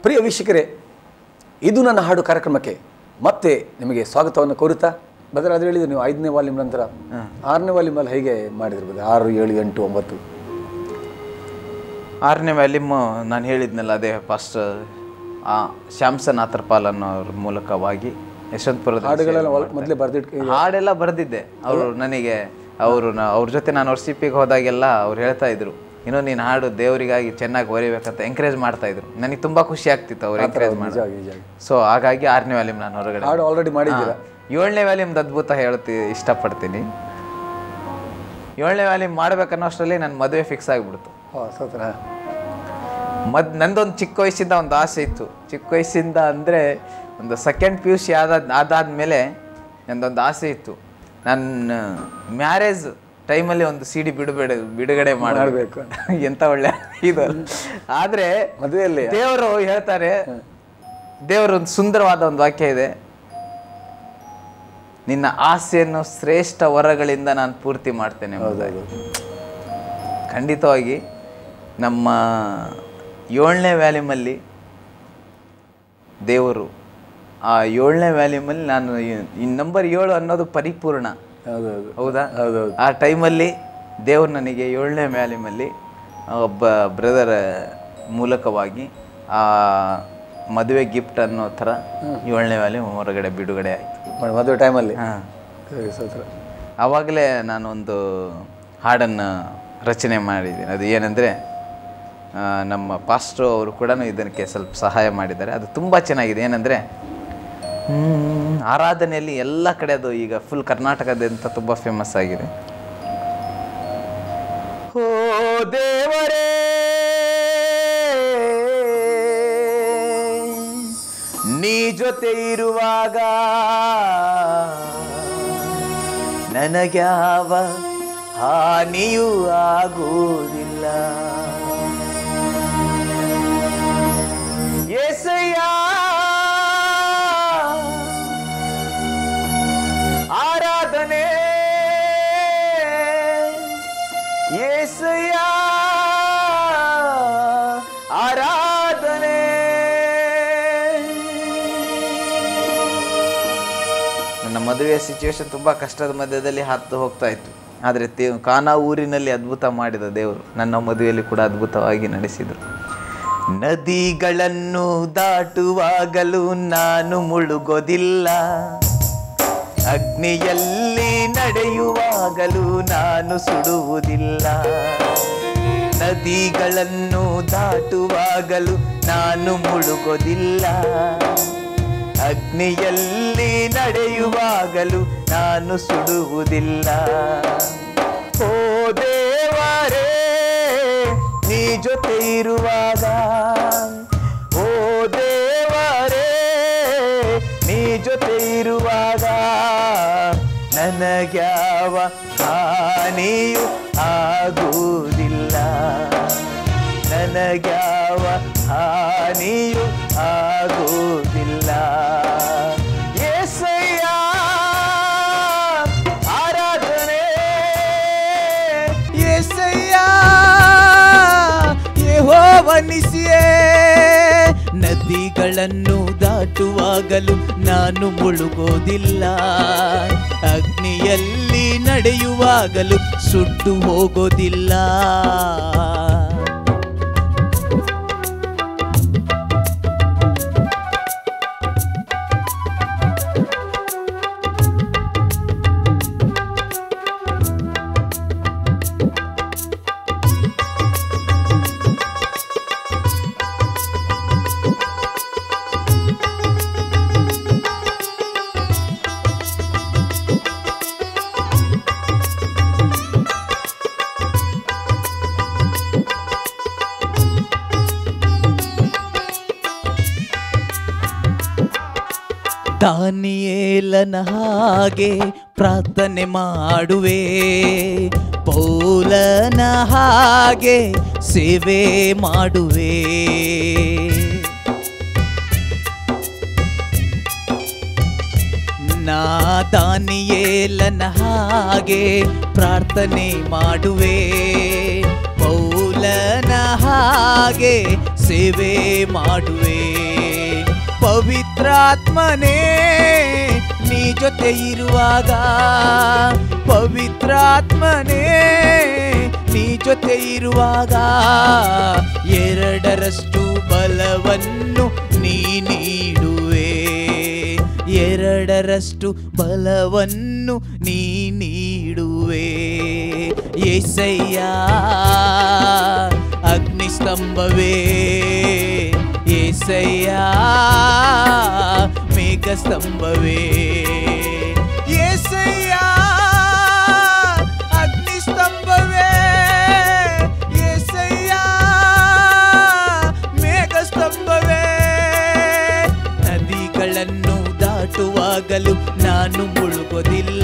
ಪ್ರಿಯ ವೀಕ್ಷಕರೇ ಇದು ನನ್ನ ಹಾಡು ಕಾರ್ಯಕ್ರಮಕ್ಕೆ ಮತ್ತೆ ನಿಮಗೆ ಸ್ವಾಗತವನ್ನು ಕೋರುತ್ತಾ ಬದರ ಅದು ಹೇಳಿದ್ರು ನೀವು ಐದನೇ ವಾಲ್ಯೂಮ್ ನಂತರ ಆರನೇ ವಾಲ್ಯೂಮ್ ಅಲ್ಲಿ ಹೇಗೆ ಮಾಡಿದ್ರು ಬದರ ಆರು ಏಳು ಎಂಟು ಒಂಬತ್ತು ಆರನೇ ವ್ಯಾಲ್ಯೂಮ್ ನಾನು ಹೇಳಿದ್ನಲ್ಲ ಅದೇ ಫಸ್ಟ್ ಆ ಶ್ಯಾಮ್ಸನ್ ಆತರ್ಪಾಲ್ ಅನ್ನೋರ ಮೂಲಕವಾಗಿ ಯಶವಂತಪುರದ ಹಾಡುಗಳೆಲ್ಲ ಒಳ- ಮೊದಲೇ ಬರೆದಿಟ್ಟು ಹಾಡೆಲ್ಲ ಬರೆದಿದ್ದೆ ಅವರು ನನಗೆ ಅವರು ಅವ್ರ ಜೊತೆ ನಾನು ವರ್ಸಿಪಿಗೆ ಹೋದಾಗೆಲ್ಲ ಅವ್ರು ಹೇಳ್ತಾ ಇದ್ರು ಇನ್ನು ನೀನು ಹಾಡು ದೇವರಿಗಾಗಿ ಚೆನ್ನಾಗಿ ಬರೀಬೇಕಂತ ಎಂಕರೇಜ್ ಮಾಡ್ತಾ ಇದ್ರು ನನಗೆ ತುಂಬಾ ಖುಷಿ ಆಗ್ತಿತ್ತು ಅವ್ರು ಎಂಕರೇಜ್ ಮಾಡಿ ನಿಜವಾಗಿ ನಿಜವಾಗಿ ಸೊ ಹಾಗಾಗಿ ಆರನೇ ವ್ಯಾಲ್ಯೂಮ್ ನಾನು ಹೊರಗಡೆ ಹಾಡು ಆಲ್ರೆಡಿ ಮಾಡಿದ್ದೀರಾ ಏಳನೇ ವ್ಯಾಲ್ಯೂಮ್ದು ಅದ್ಭುತ ಹೇಳ್ತಿ ಇಷ್ಟಪಡ್ತೀನಿ ಏಳನೇ ವ್ಯಾಲ್ಯೂಮ್ ಮಾಡ್ಬೇಕನ್ನೋ ಅಷ್ಟರಲ್ಲಿ ನನ್ನ ಮದುವೆ ಫಿಕ್ಸ್ ಆಗಿಬಿಡ್ತು ಹಾಂ ಸತ್ರ ಮದ್ ನಂದೊಂದು ಚಿಕ್ಕ ವಯಸ್ಸಿಂದ ಒಂದು ಆಸೆ ಇತ್ತು ಚಿಕ್ಕ ವಯಸ್ಸಿಂದ ಅಂದರೆ ಒಂದು ಸೆಕೆಂಡ್ ಪಿ ಯು ಸಿ ಆದಾದ ಅದಾದಮೇಲೆ ನಂದೊಂದು ಆಸೆ ಇತ್ತು ನನ್ನ ಮ್ಯಾರೇಜ್ ಟೈಮಲ್ಲಿ ಒಂದು ಸಿ ಡಿ ಬಿಡುಗಡೆ ಬಿಡುಗಡೆ ಮಾಡಬೇಕು ಎಂತ ಒಳ್ಳೆ ಇದು ಆದರೆ ಮದುವೆಯಲ್ಲಿ ದೇವರು ಹೇಳ್ತಾರೆ ದೇವರು ಒಂದು ಸುಂದರವಾದ ಒಂದು ವಾಕ್ಯ ಇದೆ ನಿನ್ನ ಆಸೆಯನ್ನು ಶ್ರೇಷ್ಠ ವರಗಳಿಂದ ನಾನು ಪೂರ್ತಿ ಮಾಡ್ತೇನೆ ಎಂಬುದಾಗಿ. ಖಂಡಿತವಾಗಿ ನಮ್ಮ ಏಳನೇ ವ್ಯಾಲ್ಯೂಮಲ್ಲಿ ದೇವರು ಆ ಏಳನೇ ವ್ಯಾಲ್ಯೂಮಲ್ಲಿ ನಾನು ಈ- ಈ ನಂಬರ್ ಏಳು ಅನ್ನೋದು ಪರಿಪೂರ್ಣ ಹೌದೌದು ಹೌದಾ ಹೌದೌದು ಆ ಟೈಮಲ್ಲಿ ದೇವರು ನನಗೆ ಏಳನೇ ವ್ಯಾಲ್ಯೂಮಲ್ಲಿ ಒಬ್ಬ ಬ್ರದರ್ ಮೂಲಕವಾಗಿ ಆ ಮದುವೆ ಗಿಫ್ಟ್ ಅನ್ನೋ ಥರ ಏಳನೇ ವ್ಯಾಲ್ಯೂಮ್ ಹೊರಗಡೆ ಬಿಡುಗಡೆ ಆಯಿತು ಮ- ಮದುವೆ ಟೈಮಲ್ಲಿ ಹಾಂ ಸರಿ ಸತ್ರ ಆವಾಗಲೇ ನಾನೊಂದು ಹಾಡನ್ನು ರಚನೆ ಮಾಡಿದ್ದೀನಿ ಅದು ಏನಂದರೆ ನಮ್ಮ ಪಾಸ್ಟ್ರು ಅವರು ಕೂಡ ಇದಕ್ಕೆ ಸ್ವಲ್ಪ ಸಹಾಯ ಮಾಡಿದ್ದಾರೆ ಅದು ತುಂಬ ಚೆನ್ನಾಗಿದೆ ಏನಂದರೆ ಆರಾಧನೆಯಲ್ಲಿ ಎಲ್ಲ ಕಡೆ ಅದು ಈಗ ಫುಲ್ ಕರ್ನಾಟಕದಂತ ತುಂಬ ಫೇಮಸ್ ಆಗಿದೆ ಓ ದೇವರೇ ನೀ ಜೊತೆ ಇರುವಾಗ ನನಗ್ಯಾವ ಹಾನಿಯೂ ಆಗುವುದಿಲ್ಲ ಏಸಯ್ಯ ಆರಾಧನೆ ಏಸಯ್ಯ ಆರಾಧನೆ ನನ್ನ ಮದುವೆಯ ಸಿಚುವೇಶನ್ ತುಂಬ ಕಷ್ಟದ ಮಧ್ಯದಲ್ಲಿ ಹತ್ತು ಹೋಗ್ತಾ ಇತ್ತು ಆದರೆ ದೇ ಕಾನಾ ಊರಿನಲ್ಲಿ ಅದ್ಭುತ ಮಾಡಿದ ದೇವರು ನನ್ನ ಮದುವೆಯಲ್ಲಿ ಕೂಡ ಅದ್ಭುತವಾಗಿ ನಡೆಸಿದರು ನದಿಗಳನ್ನು ದಾಟುವಾಗಲೂ ನಾನು ಮುಳುಗೋದಿಲ್ಲ ಅಗ್ನಿಯಲ್ಲಿ ನಡೆಯುವಾಗಲೂ ನಾನು ಸುಡುವುದಿಲ್ಲ ನದಿಗಳನ್ನು ದಾಟುವಾಗಲೂ ನಾನು ಮುಳುಗೋದಿಲ್ಲ ಅಗ್ನಿಯಲ್ಲಿ ನಡೆಯುವಾಗಲೂ ನಾನು ಸುಡುವುದಿಲ್ಲ ಓ ದೇವರೇ ನೀ ಜೊತೆ ಇರುವಾಗ ಓ ದೇವರೇ ನೀ ಜೊತೆ ಇರುವಾಗ ನನಗ್ಯಾವ ಹಾನಿಯು ಆಗುವುದಿಲ್ಲ ನನಗ್ಯಾವ ಹಾನಿಯು ಆಗುವುದಿಲ್ಲ ಏಸಯ್ಯ ಆರಾಧನೆ ಏಸಯ್ಯ ಯೆಹೋವನಿಸಿಯೇ ನದಿಗಳನ್ನು ದಾಟುವಾಗಲು ನಾನು ಮುಳುಗೋದಿಲ್ಲ ಅಗ್ನಿಯಲ್ಲಿ ನಡೆಯುವಾಗಲು ಸುಟ್ಟು ಹೋಗೋದಿಲ್ಲ ದಾನಿಯೇಲನ ಹಾಗೆ ಪ್ರಾರ್ಥನೆ ಮಾಡುವೆ ಪೌಲನ ಹಾಗೆ ಸೇವೆ ಮಾಡುವೆ ನಾ ದಾನಿಯೇಲನ ಹಾಗೆ ಪ್ರಾರ್ಥನೆ ಮಾಡುವೆ ಪೌಲನ ಹಾಗೆ ಸೇವೆ ಮಾಡುವೆ ಪವಿತ್ರಾತ್ಮನೇ ನೀ ಜೊತೆ ಇರುವಾಗ ಪವಿತ್ರಾತ್ಮನೇ ನೀ ಜೊತೆ ಇರುವಾಗ ಎರಡರಷ್ಟು ಬಲವನ್ನು ನೀ ನೀಡುವೆ ಎರಡರಷ್ಟು ಬಲವನ್ನು ನೀ ನೀಡುವೆ ಏಸಯ್ಯ ಅಗ್ನಿಸ್ತಂಭವೇ ಏಸಯ್ಯ ಮೇಘಸ್ತಂಭವೇ ಏಸಯ್ಯ ಅಗ್ನಿಸ್ತಂಭವೇ ಏಸಯ್ಯ ಮೇಘಸ್ತಂಭವೇ ನದಿಗಳನ್ನು ದಾಟುವಾಗಲೂ ನಾನು ಮುಳುಗೋದಿಲ್ಲ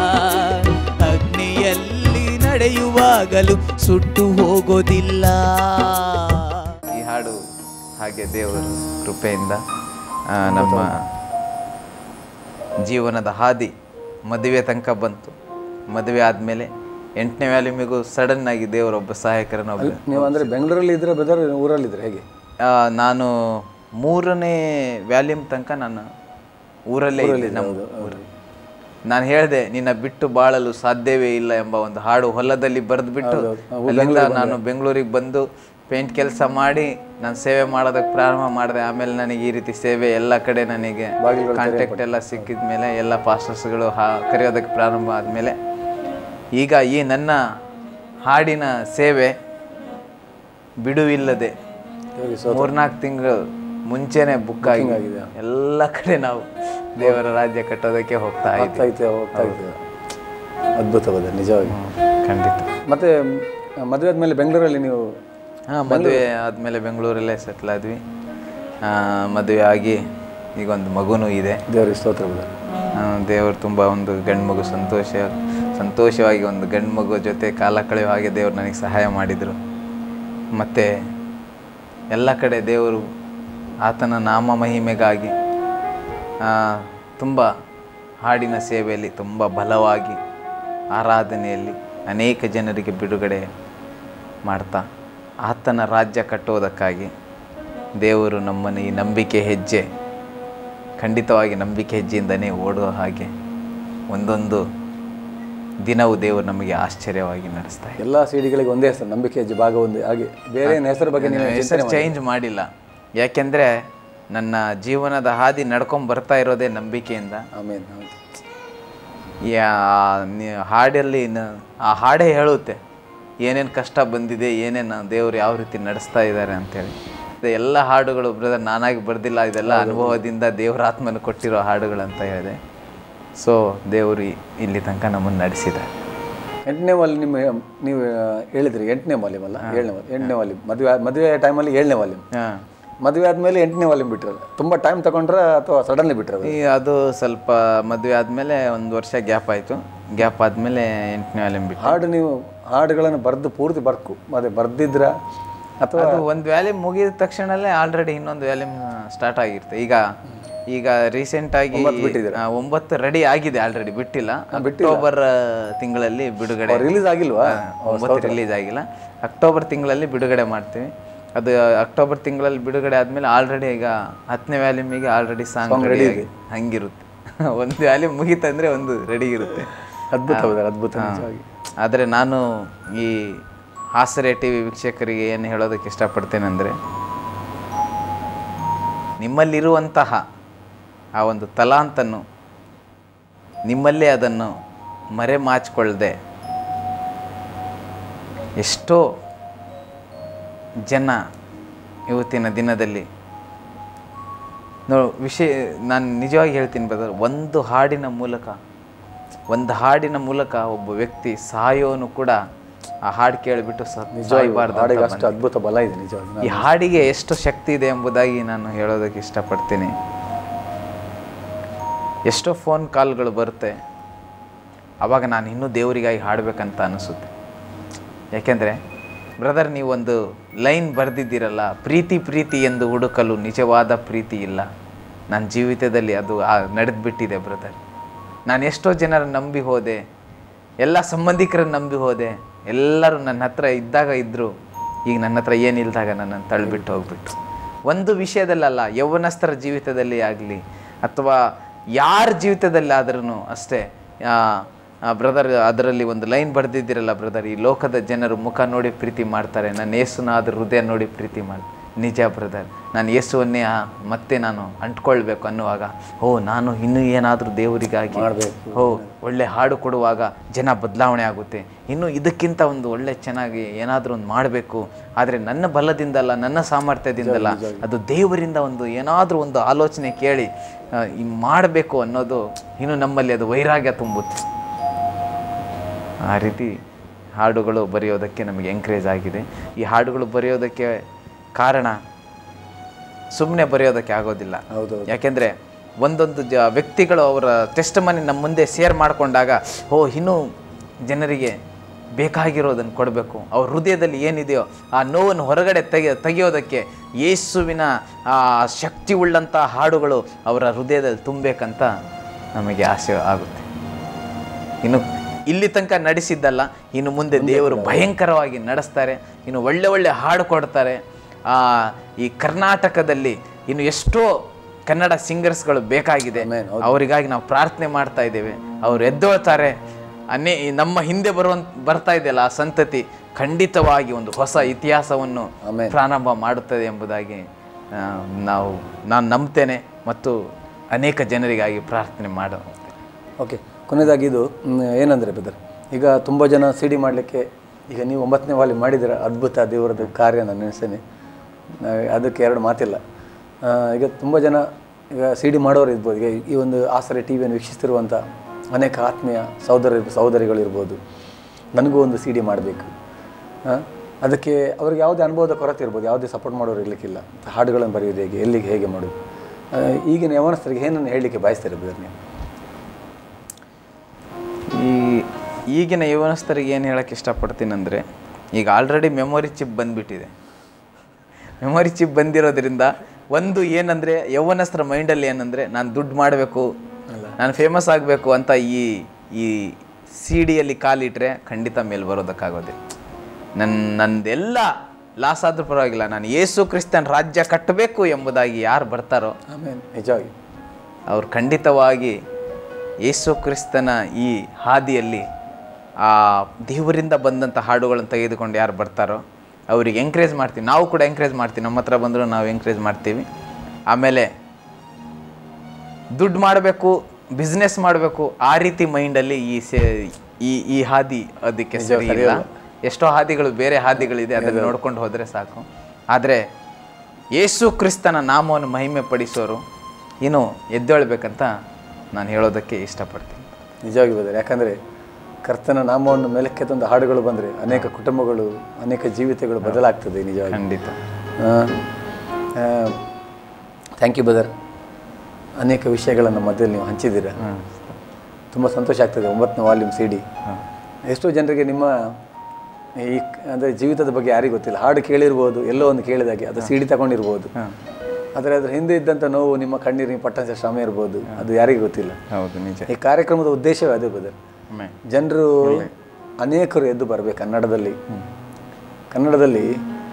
ಅಗ್ನಿಯಲ್ಲಿ ನಡೆಯುವಾಗಲೂ ಸುಟ್ಟು ಹೋಗೋದಿಲ್ಲ ಈ ಹಾಡು ಹಾಗೆ ದೇವರು ಕೃಪೆಯಿಂದ ಆ, ನಮ್ಮ ಜೀವನದ ಹಾದಿ ಮದುವೆ ತನಕ ಬಂತು ಮದುವೆ ಆದಮೇಲೆ ಎಂಟನೇ ವ್ಯಾಲ್ಯೂಮಿಗೂ ಸಡನ್ ಆಗಿ ದೇವರೊಬ್ಬ ಸಹಾಯಕರನ್ನ ಒಬ್ಬ ನೀವು ಅಂದರೆ ಬೆಂಗಳೂರಲ್ಲಿ ಇದ್ರೆ ಬ್ರದರ್ ಊರಲ್ಲಿದ್ರೆ ಹೇಗೆ ಆ, ನಾನು ಮೂರನೇ ವ್ಯಾಲ್ಯೂಮ್ ತನಕ ನಾನು ಊರಲ್ಲೇ ಇದ್ದೆ ನಮ್ಮ ಊರಲ್ಲಿ ನಾನು ಹೇಳಿದೆ ನಿನ್ನ ಬಿಟ್ಟು ಬಾಳಲು ಸಾಧ್ಯವೇ ಇಲ್ಲ ಎಂಬ ಒಂದು ಹಾಡು ಹೊಲದಲ್ಲಿ ಬರೆದ್ಬಿಟ್ಟು ಅಲ್ಲಿಂದ ನಾನು ಬೆಂಗಳೂರಿಗೆ ಬಂದು ಪೇಂಟ್ ಕೆಲಸ ಮಾಡಿ ನಾನು ಸೇವೆ ಮಾಡೋದಕ್ಕೆ ಪ್ರಾರಂಭ ಮಾಡಿದೆ ಆಮೇಲೆ ನನಗೆ ಈ ರೀತಿ ಸೇವೆ ಎಲ್ಲ ಕಡೆ ನನಗೆ ಕಾಂಟ್ಯಾಕ್ಟ್ ಎಲ್ಲ ಸಿಕ್ಕಿದ ಮೇಲೆ ಎಲ್ಲ ಪಾಸ್ಟರ್ಸ್ಗಳು ಹಾ ಕರೆಯೋದಕ್ಕೆ ಪ್ರಾರಂಭ ಆದಮೇಲೆ ಈಗ ಈ ನನ್ನ ಹಾಡಿನ ಸೇವೆ ಬಿಡುವಿಲ್ಲದೆ ಮೂರ್ನಾಲ್ಕು ತಿಂಗಳು ಮುಂಚೆನೆ ಬುಕ್ ಆಗಿ ಎಲ್ಲ ಕಡೆ ನಾವು ದೇವರ ರಾಜ್ಯ ಕಟ್ಟೋದಕ್ಕೆ ಹೋಗ್ತಾ ಇದ್ದೀವಿ ಹೋಗ್ತಾ ಐತೆ ಹೋಗ್ತಾ ಐತೆ ಅದ್ಭುತ ಬ್ರದರ್ ನಿಜವಾಗಿ ಖಂಡಿತ ಮತ್ತೆ ಮದುವೆ ಆದಮೇಲೆ ಬೆಂಗಳೂರಲ್ಲಿ ನೀವು ಹಾಂ ಮದುವೆ ಆದಮೇಲೆ ಬೆಂಗಳೂರಲ್ಲೇ ಸೆಟ್ಲ್ ಆದ್ವಿ ಆ, ಮದುವೆ ಆಗಿ ಈಗ ಒಂದು ಮಗುನೂ ಇದೆ ದೇವರಿಗೆ ಸ್ತೋತ್ರ ಬ್ರದರ್ ಆ, ದೇವರು ತುಂಬ ಒಂದು ಗಂಡು ಮಗು ಸಂತೋಷ ಸಂತೋಷವಾಗಿ ಒಂದು ಗಂಡು ಮಗು ಜೊತೆ ಕಾಲ ಕಳೆಯುವ ಹಾಗೆ ದೇವರು ನನಗೆ ಸಹಾಯ ಮಾಡಿದರು ಮತ್ತು ಎಲ್ಲ ಕಡೆ ದೇವರು ಆತನ ನಾಮ ಮಹಿಮೆಗಾಗಿ ತುಂಬ ಹಾಡಿನ ಸೇವೆಯಲ್ಲಿ ತುಂಬ ಬಲವಾಗಿ ಆರಾಧನೆಯಲ್ಲಿ ಅನೇಕ ಜನರಿಗೆ ಬಿಡುಗಡೆ ಮಾಡ್ತಾ ಆತನ ರಾಜ್ಯ ಕಟ್ಟುವುದಕ್ಕಾಗಿ ದೇವರು ನಮ್ಮನ್ನು ಈ ನಂಬಿಕೆ ಹೆಜ್ಜೆ ಖಂಡಿತವಾಗಿ ನಂಬಿಕೆ ಹೆಜ್ಜೆಯಿಂದನೇ ಓಡುವ ಹಾಗೆ ಒಂದೊಂದು ದಿನವೂ ದೇವರು ನಮಗೆ ಆಶ್ಚರ್ಯವಾಗಿ ನಡೆಸ್ತಾ ಇದೆ ಎಲ್ಲ ಸಿಡಿಗಳಿಗೆ ಒಂದೇ ಹೆಸರು ನಂಬಿಕೆ ಹೆಜ್ಜೆ ಭಾಗ ಒಂದು ಹಾಗೆ ಬೇರೆ ಏನ್ ಹೆಸರು ಬಗ್ಗೆ ನೀವು ಹೆಸರು ಚೇಂಜ್ ಮಾಡಿಲ್ಲ ಯಾಕೆಂದರೆ ನನ್ನ ಜೀವನದ ಹಾದಿ ನಡ್ಕೊಂಡು ಬರ್ತಾ ಇರೋದೇ ನಂಬಿಕೆಯಿಂದ ಆಮೇಲೆ ಹೌದು ಯಾ ನಿ- ಹಾಡಲ್ಲಿ ನ- ಆ ಹಾಡೇ ಹೇಳುತ್ತೆ ಏನೇನು ಕಷ್ಟ ಬಂದಿದೆ ಏನೇನು ದೇವರು ಯಾವ ರೀತಿ ನಡೆಸ್ತಾ ಇದ್ದಾರೆ ಅಂತೇಳಿ ಇದು ಎಲ್ಲ ಹಾಡುಗಳು ಬ್ರದರ್ ನಾನಾಗಿ ಬರ್ದಿಲ್ಲ ಇದೆಲ್ಲ ಅನುಭವದಿಂದ ದೇವರ ಆತ್ಮನ ಕೊಟ್ಟಿರೋ ಹಾಡುಗಳು ಅಂತ ಹೇಳಿದೆ ಸೊ ದೇವರು ಇ- ಇಲ್ಲಿ ತನಕ ನಮ್ಮನ್ನು ನಡೆಸಿದ್ದಾರೆ ಎಂಟನೇ ವಾಲ್ಯೂಮ್ ನಿಮ್ಮ ನೀವು ಹೇಳಿದ್ರಿ ಎಂಟನೇ ವಾಲ್ಯೂಮ್ ಅಲ್ಲ ಏಳನೇ ವಾಲ್ಯೂಮ್ ಎಂಟನೇ ವಾಲ್ಯೂಮ್ ಮದುವೆ ಮದುವೆ ಟೈಮಲ್ಲಿ ಏಳನೇ ವಾಲ್ಯೂಮ್ ಹಾಂ ಮದುವೆ ಆದಮೇಲೆ ಎಂಟನೇ ವಾಲ್ಯೂಮ್ ಬಿಟ್ರಲ್ಲ ತುಂಬ ಟೈಮ್ ತಗೊಂಡ್ರ ಅಥವಾ ಸಡನ್ಲಿ ಬಿಟ್ರ ಈ ಅದು ಸ್ವಲ್ಪ ಮದುವೆ ಆದಮೇಲೆ ಒಂದು ವರ್ಷ ಗ್ಯಾಪ್ ಆಯಿತು ಗ್ಯಾಪ್ ಆದಮೇಲೆ ಎಂಟನೇ ವ್ಯಾಲ್ಯೂಮ್ ಬಿಟ್ಟು ಹಾಡು ನೀವು ಹಾಡುಗಳನ್ನು ಬರೆದು ಪೂರ್ತಿ ಬರ್ಕು ಮತ್ತೆ ಬರ್ದಿದ್ರ ಅಥವಾ ಅದು ಒಂದು ವ್ಯಾಲ್ಯೂಮ್ ಮುಗಿದ ತಕ್ಷಣಲ್ಲೇ ಆಲ್ರೆಡಿ ಇನ್ನೊಂದು ವ್ಯಾಲ್ಯೂಮ್ ಸ್ಟಾರ್ಟ್ ಆಗಿರುತ್ತೆ ಈಗ ಈಗ ರೀಸೆಂಟ್ ಆಗಿ ಆ, ಒಂಬತ್ತು ರೆಡಿ ಆಗಿದೆ ಆಲ್ರೆಡಿ ಬಿಟ್ಟಿಲ್ಲ ಅಕ್ಟೋಬರ್ ತಿಂಗಳಲ್ಲಿ ಬಿಡುಗಡೆ ರಿಲೀಸ್ ಆಗಿಲ್ವಾ ಒಂಬತ್ತು ರಿಲೀಸ್ ಆಗಿಲ್ಲ ಅಕ್ಟೋಬರ್ ತಿಂಗಳಲ್ಲಿ ಬಿಡುಗಡೆ ಮಾಡ್ತೀವಿ ಅದು ಅಕ್ಟೋಬರ್ ತಿಂಗಳಲ್ಲಿ ಬಿಡುಗಡೆ ಆದ್ಮೇಲೆ ಆಲ್ರೆಡಿ ಈಗ ಹತ್ತನೇ ವ್ಯಾಲ್ಯೂಮಿಗೆ ಆಲ್ರೆಡಿ ಸಾಂಗ್ ರೆಡಿ ಆಗಿ ಹಂಗಿರುತ್ತೆ ಒಂದು ವ್ಯಾಲ್ಯೂಮ್ ಮುಗೀತಂದ್ರೆ ಒಂದು ರೆಡಿ ಇರುತ್ತೆ ಅದ್ಭುತ ಹೌದಾ ಅದ್ಭುತ ನಿಜವಾಗಿ ಆದರೆ ನಾನು ಈ ಹಾಸರೆ ಟಿ ವಿ ವೀಕ್ಷಕರಿಗೆ ಏನು ಹೇಳೋದಕ್ಕೆ ಇಷ್ಟಪಡ್ತೇನೆ ಅಂದರೆ ನಿಮ್ಮಲ್ಲಿರುವಂತಹ ಆ ಒಂದು ತಲಾಂತನ್ನು ನಿಮ್ಮಲ್ಲೇ ಅದನ್ನು ಮರೆಮಾಚಿಕೊಳ್ಳದೆ ಎಷ್ಟೋ ಜನ ಇವತ್ತಿನ ದಿನದಲ್ಲಿ ನೋ ವಿಷಯ ನಾನು ನಿಜವಾಗಿ ಹೇಳ್ತೀನಿ ಬ್ರದರ್ ಒಂದು ಹಾಡಿನ ಮೂಲಕ ಒಂದು ಹಾಡಿನ ಮೂಲಕ ಒಬ್ಬ ವ್ಯಕ್ತಿ ಸಾಯೋನು ಕೂಡ ಆ ಹಾಡು ಕೇಳಿಬಿಟ್ಟು ಸಾಯಬಾರ್ದು ಹಾಡಿಗೆ ಅಷ್ಟು ಅದ್ಭುತ ಬಲ ಇದೆ ನಿಜವಾಗಿ ಈ ಹಾಡಿಗೆ ಎಷ್ಟು ಶಕ್ತಿ ಇದೆ ಎಂಬುದಾಗಿ ನಾನು ಹೇಳೋದಕ್ಕೆ ಇಷ್ಟಪಡ್ತೀನಿ ಎಷ್ಟೋ ಫೋನ್ ಕಾಲ್ಗಳು ಬರುತ್ತೆ ಆವಾಗ ನಾನು ಇನ್ನೂ ದೇವರಿಗಾಗಿ ಹಾಡಬೇಕಂತ ಅನಿಸುತ್ತೆ ಯಾಕೆಂದರೆ ಬ್ರದರ್ ನೀವೊಂದು ಲೈನ್ ಬರೆದಿದ್ದೀರಲ್ಲ ಪ್ರೀತಿ ಪ್ರೀತಿ ಎಂದು ಹುಡುಕಲು ನಿಜವಾದ ಪ್ರೀತಿ ಇಲ್ಲ ನನ್ನ ಜೀವಿತದಲ್ಲಿ ಅದು ನಡೆದ್ಬಿಟ್ಟಿದೆ ಬ್ರದರ್ ನಾನು ಎಷ್ಟೋ ಜನರ ನಂಬಿ ಹೋದೆ ಎಲ್ಲ ಸಂಬಂಧಿಕರನ್ನ ನಂಬಿ ಹೋದೆ ಎಲ್ಲರೂ ನನ್ನ ಹತ್ರ ಇದ್ದಾಗ ಇದ್ದರು ಈಗ ನನ್ನ ಹತ್ರ ಏನಿಲ್ದಾಗ ನನ್ನನ್ನು ತಳ್ಳಿಬಿಟ್ಟು ಹೋಗ್ಬಿಟ್ಟು ಒಂದು ವಿಷಯದಲ್ಲಲ್ಲ ಯೌವನಸ್ಥರ ಜೀವಿತದಲ್ಲಿ ಆಗಲಿ ಅಥವಾ ಯಾರ ಜೀವಿತದಲ್ಲಿ ಆದ್ರೂ ಅಷ್ಟೇ ಬ್ರದರ್ ಅದರಲ್ಲಿ ಒಂದು ಲೈನ್ ಬರೆದಿದ್ದೀರಲ್ಲ ಬ್ರದರ್ ಈ ಲೋಕದ ಜನರು ಮುಖ ನೋಡಿ ಪ್ರೀತಿ ಮಾಡ್ತಾರೆ ನನ್ನ ಯೇಸುನಾದ್ರ ಹೃದಯ ನೋಡಿ ಪ್ರೀತಿ ಮಾಡಿ ನಿಜ ಬ್ರದರ್ ನಾನು ಯೇಸುವನ್ನೇ ಆ, ಮತ್ತೆ ನಾನು ಅಂಟ್ಕೊಳ್ಬೇಕು ಅನ್ನುವಾಗ ಓ ನಾನು ಇನ್ನೂ ಏನಾದರೂ ದೇವರಿಗಾಗಿ ಮಾಡ್ಬೇಕು. ಓ ಒಳ್ಳೆ ಹಾಡು ಕೊಡುವಾಗ ಜನ ಬದಲಾವಣೆ ಆಗುತ್ತೆ ಇನ್ನು ಇದಕ್ಕಿಂತ ಒಂದು ಒಳ್ಳೆ ಚೆನ್ನಾಗಿ ಏನಾದರೂ ಒಂದು ಮಾಡಬೇಕು ಆದರೆ ನನ್ನ ಬಲದಿಂದಲ್ಲ ನನ್ನ ಸಾಮರ್ಥ್ಯದಿಂದಲ್ಲ ಅದು ದೇವರಿಂದ ಒಂದು ಏನಾದರೂ ಒಂದು ಆಲೋಚನೆ ಕೇಳಿ ಆ, ಈ ಮಾಡಬೇಕು ಅನ್ನೋದು ಇನ್ನು ನಮ್ಮಲ್ಲಿ ಅದು ವೈರಾಗ್ಯ ತುಂಬುತ್ತೆ ಆ ರೀತಿ ಹಾಡುಗಳು ಬರೆಯೋದಕ್ಕೆ ನಮಗೆ ಎಂಕರೇಜ್ ಆಗಿದೆ ಈ ಹಾಡುಗಳು ಬರೆಯೋದಕ್ಕೆ ಕಾರಣ ಸುಮ್ಮನೆ ಬರೆಯೋದಕ್ಕೆ ಆಗೋದಿಲ್ಲ ಹೌದು ಯಾಕೆಂದರೆ ಒಂದೊಂದು ಜ ವ್ಯಕ್ತಿಗಳು ಅವರ ಟೆಸ್ಟ್ ಮನಿ ನಮ್ಮ ಮುಂದೆ ಶೇರ್ ಮಾಡಿಕೊಂಡಾಗ ಓ ಇನ್ನೂ ಜನರಿಗೆ ಬೇಕಾಗಿರೋದನ್ನು ಕೊಡಬೇಕು ಅವ್ರ ಹೃದಯದಲ್ಲಿ ಏನಿದೆಯೋ ಆ ನೋವನ್ನು ಹೊರಗಡೆ ತೆಗೆ ತೆಗೆಯೋದಕ್ಕೆ ಯೇಸುವಿನ ಆ ಶಕ್ತಿ ಉಳ್ಳಂಥ ಹಾಡುಗಳು ಅವರ ಹೃದಯದಲ್ಲಿ ತುಂಬಬೇಕಂತ ನಮಗೆ ಆಸೆ ಆಗುತ್ತೆ ಇನ್ನು ಇಲ್ಲಿ ತನಕ ನಡೆಸಿದ್ದಲ್ಲ ಇನ್ನು ಮುಂದೆ ದೇವರು ಭಯಂಕರವಾಗಿ ನಡೆಸ್ತಾರೆ ಇನ್ನು ಒಳ್ಳೆ ಒಳ್ಳೆ ಹಾಡು ಕೊಡ್ತಾರೆ ಆ, ಈ ಕರ್ನಾಟಕದಲ್ಲಿ ಇನ್ನು ಎಷ್ಟೋ ಕನ್ನಡ ಸಿಂಗರ್ಸ್ಗಳು ಬೇಕಾಗಿದೆ ಅವರಿಗಾಗಿ ನಾವು ಪ್ರಾರ್ಥನೆ ಮಾಡ್ತಾ ಇದ್ದೇವೆ ಅವ್ರು ಎದ್ದೋಳ್ತಾರೆ ಅನ್ನೇ ಈ ನಮ್ಮ ಹಿಂದೆ ಬರುವಂತ ಬರ್ತಾ ಇದೆಯಲ್ಲ ಆ ಸಂತತಿ ಖಂಡಿತವಾಗಿ ಒಂದು ಹೊಸ ಇತಿಹಾಸವನ್ನು ಪ್ರಾರಂಭ ಮಾಡುತ್ತದೆ ಎಂಬುದಾಗಿ ಆ, ನಾವು ನಾನು ನಂಬ್ತೇನೆ ಮತ್ತು ಅನೇಕ ಜನರಿಗಾಗಿ ಪ್ರಾರ್ಥನೆ ಮಾಡ ಓಕೆ ಕೊನೆಯದಾಗಿ ಇದು ಮ್, ಏನಂದ್ರೆ ಬ್ರದರ್ ಈಗ ತುಂಬ ಜನ ಸಿ ಡಿ ಮಾಡಲಿಕ್ಕೆ ಈಗ ನೀವು ಒಂಬತ್ತನೇ ವಾಲಿ ಮಾಡಿದಿರ ಅದ್ಭುತ ದೇವರದ ಕಾರ್ಯ ನಾನು ನೆನೆಸ್ತೇನೆ ಅದಕ್ಕೆ ಎರಡು ಮಾತಿಲ್ಲ ಆ, ಈಗ ತುಂಬ ಜನ ಈಗ ಸಿ ಡಿ ಮಾಡೋರು ಇರ್ಬೋದು ಈಗ ಈ ಒಂದು ಆಸರೆ ಟಿ ವಿಯನ್ನು ವೀಕ್ಷಿಸ್ತಿರುವಂಥ ಅನೇಕ ಆತ್ಮೀಯ ಸಹೋದರ ಸಹೋದರಿಗಳಿರ್ಬೋದು ನನಗೂ ಒಂದು ಸಿ ಡಿ ಮಾಡಬೇಕು ಅದಕ್ಕೆ ಅವ್ರಿಗೆ ಯಾವುದೇ ಅನುಭವದ ಕೊರತೆ ಇರ್ಬೋದು ಯಾವುದೇ ಸಪೋರ್ಟ್ ಮಾಡೋರು ಇರಲಿಕ್ಕಿಲ್ಲ ಹಾಡುಗಳನ್ನು ಬರೆಯೋದು ಹೇಗೆ ಎಲ್ಲಿಗೆ ಹೇಗೆ ಮಾಡೋದು ಆ, ಈಗಿನ ಯವನಸ್ಥರಿಗೆ ಏನನ್ನು ಹೇಳಲಿಕ್ಕೆ ಬಯಸ್ತಾರೆ ಬ್ರದರ್ ನೀವು ಈ ಈಗಿನ ಯುವನಸ್ಥರಿಗೆ ಏನು ಹೇಳಕ್ಕೆ ಇಷ್ಟಪಡ್ತೀನಂದರೆ ಈಗ ಆಲ್ರೆಡಿ ಮೆಮೊರಿ ಚಿಪ್ ಬಂದ್ಬಿಟ್ಟಿದೆ ಮೆಮೊರಿ ಚಿಪ್ ಬಂದಿರೋದ್ರಿಂದ ಒಂದು ಏನಂದರೆ ಯೌವನಸ್ಥರ ಮೈಂಡಲ್ಲಿ ಏನಂದರೆ ನಾನು ದುಡ್ಡು ಮಾಡಬೇಕು ನಾನು ಫೇಮಸ್ ಆಗಬೇಕು ಅಂತ ಈ ಈ ಸಿ ಡಿಯಲ್ಲಿ ಕಾಲಿಟ್ರೆ ಖಂಡಿತ ಮೇಲೆ ಬರೋದಕ್ಕಾಗೋದಿಲ್ಲ ನನ್ನ ನಂದೆಲ್ಲ ಲಾಸ್ ಆದರೂ ಪರವಾಗಿಲ್ಲ ನಾನು ಯೇಸು ಕ್ರಿಸ್ತನ್ ರಾಜ್ಯ ಕಟ್ಟಬೇಕು ಎಂಬುದಾಗಿ ಯಾರು ಬರ್ತಾರೋ ಆಮೇಲೆ ನಿಜವಾಗಿ ಅವರು ಖಂಡಿತವಾಗಿ ಯೇಸು ಕ್ರಿಸ್ತನ ಈ ಹಾದಿಯಲ್ಲಿ ಆ ದೇವರಿಂದ ಬಂದಂಥ ಹಾಡುಗಳನ್ನು ತೆಗೆದುಕೊಂಡು ಯಾರು ಬರ್ತಾರೋ ಅವ್ರಿಗೆ ಎಂಕರೇಜ್ ಮಾಡ್ತೀವಿ ನಾವು ಕೂಡ ಎಂಕರೇಜ್ ಮಾಡ್ತೀವಿ ನಮ್ಮ ಹತ್ರ ಬಂದರೂ ನಾವು ಎಂಕರೇಜ್ ಮಾಡ್ತೀವಿ ಆಮೇಲೆ ದುಡ್ಡು ಮಾಡಬೇಕು ಬಿಸ್ನೆಸ್ ಮಾಡಬೇಕು ಆ ರೀತಿ ಮೈಂಡಲ್ಲಿ ಈ ಸೇ ಈ ಈ ಹಾದಿ ಅದಕ್ಕೆ ಸರಿ ಇಲ್ಲ ಎಷ್ಟೋ ಹಾದಿಗಳು ಬೇರೆ ಹಾದಿಗಳಿದೆ ಅದನ್ನು ನೋಡ್ಕೊಂಡು ಹೋದರೆ ಸಾಕು ಆದರೆ ಯೇಸು ಕ್ರಿಸ್ತನ ನಾಮವನ್ನು ಮಹಿಮೆ ಪಡಿಸೋರು ಇನ್ನು ಎದ್ದೇಳ್ಬೇಕಂತ ನಾನು ಹೇಳೋದಕ್ಕೆ ಇಷ್ಟಪಡ್ತೀನಿ ನಿಜವಾಗಿ ಬದಲು ಯಾಕಂದರೆ ಕರ್ತನ ನಾಮವನ್ನು ಮೇಲಕ್ಕೆ ತಂದ ಹಾಡುಗಳು ಬಂದರೆ ಅನೇಕ ಕುಟುಂಬಗಳು ಅನೇಕ ಜೀವಿತಗಳು ಬದಲಾಗ್ತದೆ ನಿಜವಾಗಿ ಖಂಡಿತ ಥ್ಯಾಂಕ್ ಯು ಬದರ್ ಅನೇಕ ವಿಷಯಗಳನ್ನು ಮಧ್ಯದಲ್ಲಿ ನೀವು ಹಂಚಿದ್ದೀರಾ ತುಂಬ ಸಂತೋಷ ಆಗ್ತದೆ ಒಂಬತ್ತನೇ ವಾಲ್ಯೂಮ್ ಸಿ ಡಿ ಎಷ್ಟೋ ಜನರಿಗೆ ನಿಮ್ಮ ಈ ಅಂದರೆ ಜೀವಿತದ ಬಗ್ಗೆ ಯಾರಿಗೂ ಗೊತ್ತಿಲ್ಲ ಹಾಡು ಕೇಳಿರ್ಬೋದು ಎಲ್ಲೋ ಒಂದು ಕೇಳಿದಾಗೆ ಅದು ಸಿ ಡಿ ತಗೊಂಡಿರ್ಬೋದು ಆದರೆ ಅದ್ರ ಹಿಂದೆ ಇದ್ದಂಥ ನೋವು ನಿಮ್ಮ ಕಣ್ಣೀರಿನ ಪಟ್ಟಂತ ಶ್ರಮ ಇರ್ಬೋದು ಅದು ಯಾರಿಗೂ ಗೊತ್ತಿಲ್ಲ ಹೌದು ನಿಜ ಈ ಕಾರ್ಯಕ್ರಮದ ಉದ್ದೇಶವೇ ಅದೇ ಬದರ್ ಒಮ್ಮೆ ಜನರು ಅನೇಕರು ಎದ್ದು ಬರಬೇಕು ಕನ್ನಡದಲ್ಲಿ ಕನ್ನಡದಲ್ಲಿ